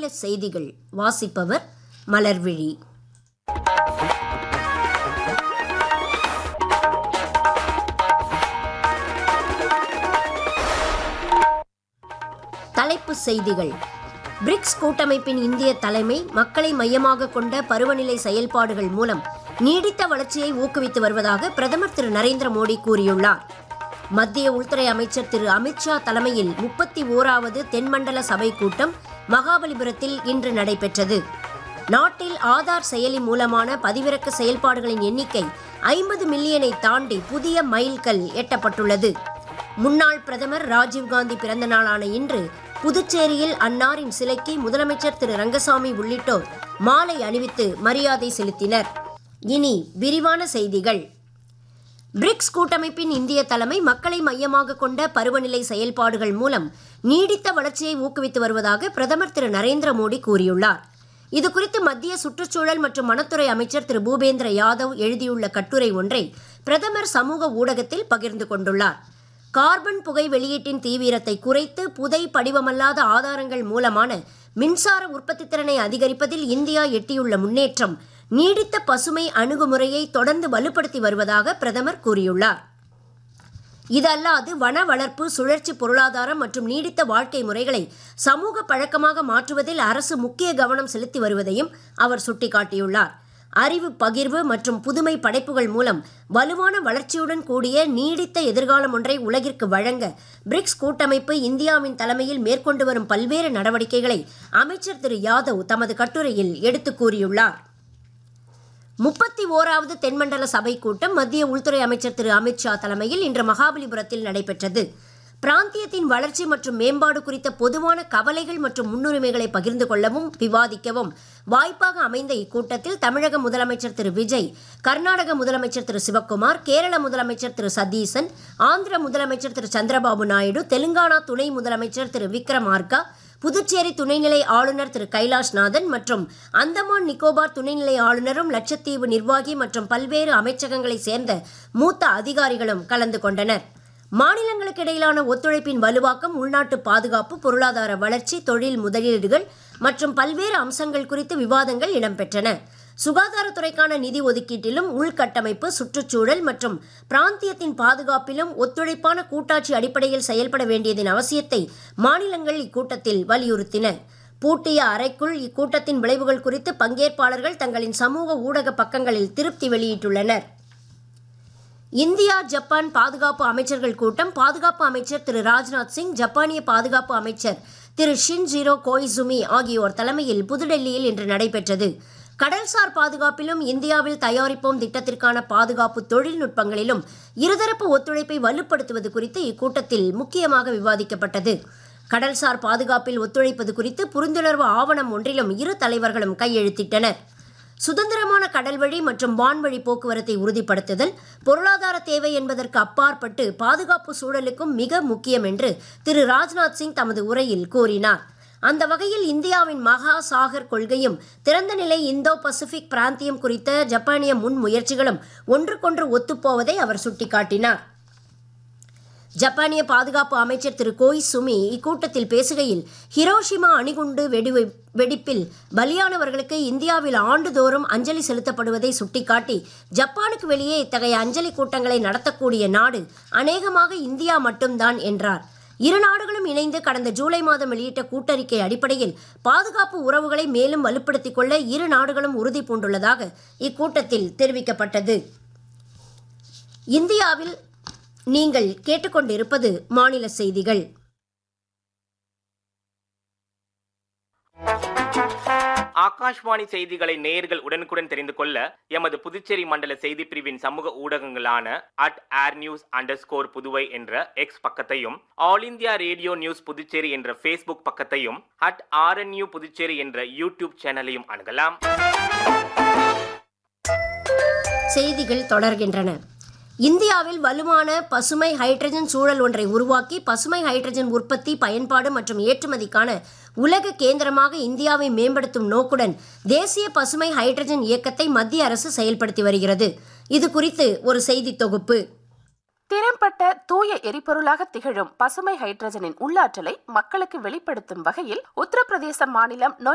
மாநில செய்திகள் வாசிப்பவர் மலர்விழி தலைப்புச் செய்திகள் பிரிக்ஸ் கூட்டமைப்பின் இந்திய தலைமை மக்களை மையமாக கொண்ட பருவநிலை செயல்பாடுகள் மூலம் நீடித்த வளர்ச்சியை ஊக்குவித்து வருவதாக பிரதமர் திரு நரேந்திர மோடி கூறியுள்ளார் மத்திய உள்துறை அமைச்சர் திரு அமித்ஷா தலைமையில் முப்பத்தி ஓராவது தென்மண்டல சபை கூட்டம் மகாபலிபுரத்தில் இன்று நடைபெற்றது நாட்டில் ஆதார் செயலி மூலமான பதிவிறக்க செயல்பாடுகளின் எண்ணிக்கை ஐம்பது மில்லியனை தாண்டி புதிய மைல்கல் எட்டப்பட்டுள்ளது முன்னாள் பிரதமர் ராஜீவ்காந்தி பிறந்த நாளான இன்று புதுச்சேரியில் அன்னாரின் சிலைக்கு முதலமைச்சர் திரு ரங்கசாமி உள்ளிட்டோர் மாலை அணிவித்து மரியாதை செலுத்தினர் இனி விரிவான செய்திகள் பிரிக்ஸ் கூட்டமைப்பின் இந்திய தலைமை மக்களை மையமாக கொண்ட பருவநிலை செயல்பாடுகள் மூலம் நீடித்த வளர்ச்சியை ஊக்குவித்து வருவதாக பிரதமர் திரு நரேந்திர மோடி கூறியுள்ளார் இதுகுறித்து மத்திய சுற்றுச்சூழல் மற்றும் வனத்துறை அமைச்சர் திரு பூபேந்திர யாதவ் எழுதியுள்ள கட்டுரை ஒன்றை பிரதமர் சமூக ஊடகத்தில் பகிர்ந்து கொண்டுள்ளார் கார்பன் புகை வெளியீட்டின் தீவிரத்தை குறைத்து புதை படிவமல்லாத ஆதாரங்கள் மூலமான மின்சார உற்பத்தி திறனை அதிகரிப்பதில் இந்தியா எட்டியுள்ள முன்னேற்றம் நீடித்த பசுமை அணுகுமுறையை தொடர்ந்து வலுப்படுத்தி வருவதாக பிரதமர் கூறியுள்ளார் இதல்லாது வன வளர்ப்பு சுழற்சி பொருளாதாரம் மற்றும் நீடித்த வாழ்க்கை முறைகளை சமூக பழக்கமாக மாற்றுவதில் அரசு முக்கிய கவனம் செலுத்தி வருவதையும் அவர் சுட்டிக்காட்டியுள்ளார் அறிவு பகிர்வு மற்றும் புதுமை படைப்புகள் மூலம் வலுவான வளர்ச்சியுடன் கூடிய நீடித்த எதிர்காலம் ஒன்றை உலகிற்கு வழங்க பிரிக்ஸ் கூட்டமைப்பு இந்தியாவின் தலைமையில் மேற்கொண்டு வரும் பல்வேறு நடவடிக்கைகளை அமைச்சர் திரு யாதவ் தமது கட்டுரையில் எடுத்துக் கூறியுள்ளார் முப்பத்தி ஓராவது தென்மண்டல சபை கூட்டம் மத்திய உள்துறை அமைச்சர் திரு அமித்ஷா தலைமையில் இன்று மகாபலிபுரத்தில் நடைபெற்றது பிராந்தியத்தின் வளர்ச்சி மற்றும் மேம்பாடு குறித்த பொதுவான கவலைகள் மற்றும் முன்னுரிமைகளை பகிர்ந்து கொள்ளவும் விவாதிக்கவும் வாய்ப்பாக அமைந்த இக்கூட்டத்தில் தமிழக முதலமைச்சர் திரு விஜய் கர்நாடக முதலமைச்சர் திரு சிவக்குமார் கேரள முதலமைச்சர் திரு சதீசன் ஆந்திர முதலமைச்சர் திரு சந்திரபாபு நாயுடு தெலுங்கானா துணை முதலமைச்சர் திரு விக்ரமார்கா புதுச்சேரி துணைநிலை ஆளுநர் திரு கைலாஷ்நாதன் மற்றும் அந்தமான் நிக்கோபார் துணைநிலை ஆளுநரும் லட்சத்தீவு நிர்வாகி மற்றும் பல்வேறு அமைச்சகங்களைச் சேர்ந்த மூத்த அதிகாரிகளும் கலந்து கொண்டனர் மாநிலங்களுக்கு இடையிலான ஒத்துழைப்பின் வலுவாக்கம் உள்நாட்டு பாதுகாப்பு பொருளாதார வளர்ச்சி தொழில் முதலீடுகள் மற்றும் பல்வேறு அம்சங்கள் குறித்து விவாதங்கள் இடம்பெற்றன சுகாதாரத்துறைக்கான நிதி ஒதுக்கீட்டிலும் உள்கட்டமைப்பு சுற்றுச்சூழல் மற்றும் பிராந்தியத்தின் பாதுகாப்பிலும் ஒத்துழைப்பான கூட்டாட்சி அடிப்படையில் செயல்பட வேண்டியதன் அவசியத்தை மாநிலங்கள் இக்கூட்டத்தில் வலியுறுத்தின பூட்டிய அறைக்குள் இக்கூட்டத்தின் விளைவுகள் குறித்து பங்கேற்பாளர்கள் தங்களின் சமூக ஊடக பக்கங்களில் திருப்தி வெளியிட்டுள்ளனர் இந்தியா ஜப்பான் பாதுகாப்பு அமைச்சர்கள் கூட்டம் பாதுகாப்பு அமைச்சர் திரு ராஜ்நாத் சிங் ஜப்பானிய பாதுகாப்பு அமைச்சர் திரு ஷின்ஜிரோ கோய்சுமி ஆகியோர் தலைமையில் புதுடெல்லியில் இன்று நடைபெற்றது கடல்சார் பாதுகாப்பிலும் இந்தியாவில் தயாரிப்போம் திட்டத்திற்கான பாதுகாப்பு தொழில்நுட்பங்களிலும் இருதரப்பு ஒத்துழைப்பை வலுப்படுத்துவது குறித்து இக்கூட்டத்தில் முக்கியமாக விவாதிக்கப்பட்டது கடல்சார் பாதுகாப்பில் ஒத்துழைப்பது குறித்து புரிந்துணர்வு ஆவணம் ஒன்றிலும் இரு தலைவர்களும் கையெழுத்திட்டனர் சுதந்திரமான கடல்வழி மற்றும் வான்வழி போக்குவரத்தை உறுதிப்படுத்துதல் பொருளாதார தேவை என்பதற்கு அப்பாற்பட்டு பாதுகாப்பு சூழலுக்கும் மிக முக்கியம் என்று திரு ராஜ்நாத் சிங் தமது உரையில் கூறினார் அந்த வகையில் இந்தியாவின் மகா சாகர் கொள்கையும் திறந்த நிலை இந்தோ பசிபிக் பிராந்தியம் குறித்த ஜப்பானிய முன்முயற்சிகளும் ஒன்றுக்கொன்று ஒத்துப்போவதை அவர் சுட்டிக்காட்டினார் ஜப்பானிய பாதுகாப்பு அமைச்சர் திரு கோய் சுமி இக்கூட்டத்தில் பேசுகையில் ஹிரோஷிமா அணுகுண்டு வெடி வெடிப்பில் பலியானவர்களுக்கு இந்தியாவில் ஆண்டுதோறும் அஞ்சலி செலுத்தப்படுவதை சுட்டிக்காட்டி ஜப்பானுக்கு வெளியே இத்தகைய அஞ்சலி கூட்டங்களை நடத்தக்கூடிய நாடு அநேகமாக இந்தியா மட்டும்தான் என்றார் இரு நாடுகளும் இணைந்து கடந்த ஜூலை மாதம் வெளியிட்ட கூட்டறிக்கை அடிப்படையில் பாதுகாப்பு உறவுகளை மேலும் வலுப்படுத்திக் கொள்ள இரு நாடுகளும் உறுதி பூண்டுள்ளதாக இக்கூட்டத்தில் தெரிவிக்கப்பட்டது இந்தியாவில் நீங்கள் கேட்டுக்கொண்டிருப்பது மாநில செய்திகள் ஆகாஷ்வாணி செய்திகளை நேயர்கள் உடனுக்குடன் தெரிந்து கொள்ள எமது புதுச்சேரி மண்டல செய்தி பிரிவின் சமூக ஊடகங்களான at air news underscore Puduvai என்ற எக்ஸ் பக்கத்தையும் all India radio news Puducherry என்ற ஃபேஸ்புக் பக்கத்தையும் அட் ஆர்என்யூ புதுச்சேரி என்ற யூடியூப் சேனலையும் அணுகலாம் செய்திகள் தொடர்கின்றன இந்தியாவில் வலுவான பசுமை ஹைட்ரஜன் சூழல் ஒன்றை உருவாக்கி பசுமை ஹைட்ரஜன் உற்பத்தி பயன்பாடு மற்றும் ஏற்றுமதிக்கான உலக கேந்திரமாக இந்தியாவை மேம்படுத்தும் நோக்குடன் தேசிய பசுமை ஹைட்ரஜன் இயக்கத்தை மத்திய அரசு செயல்படுத்தி வருகிறது இது குறித்து ஒரு செய்தி தொகுப்பு திறம்பட்ட தூய எரிபொருளாக திகழும் பசுமை ஹைட்ரஜனின் உள்ளாற்றலை மக்களுக்கு வெளிப்படுத்தும் வகையில் உத்தரப்பிரதேச மாநிலம்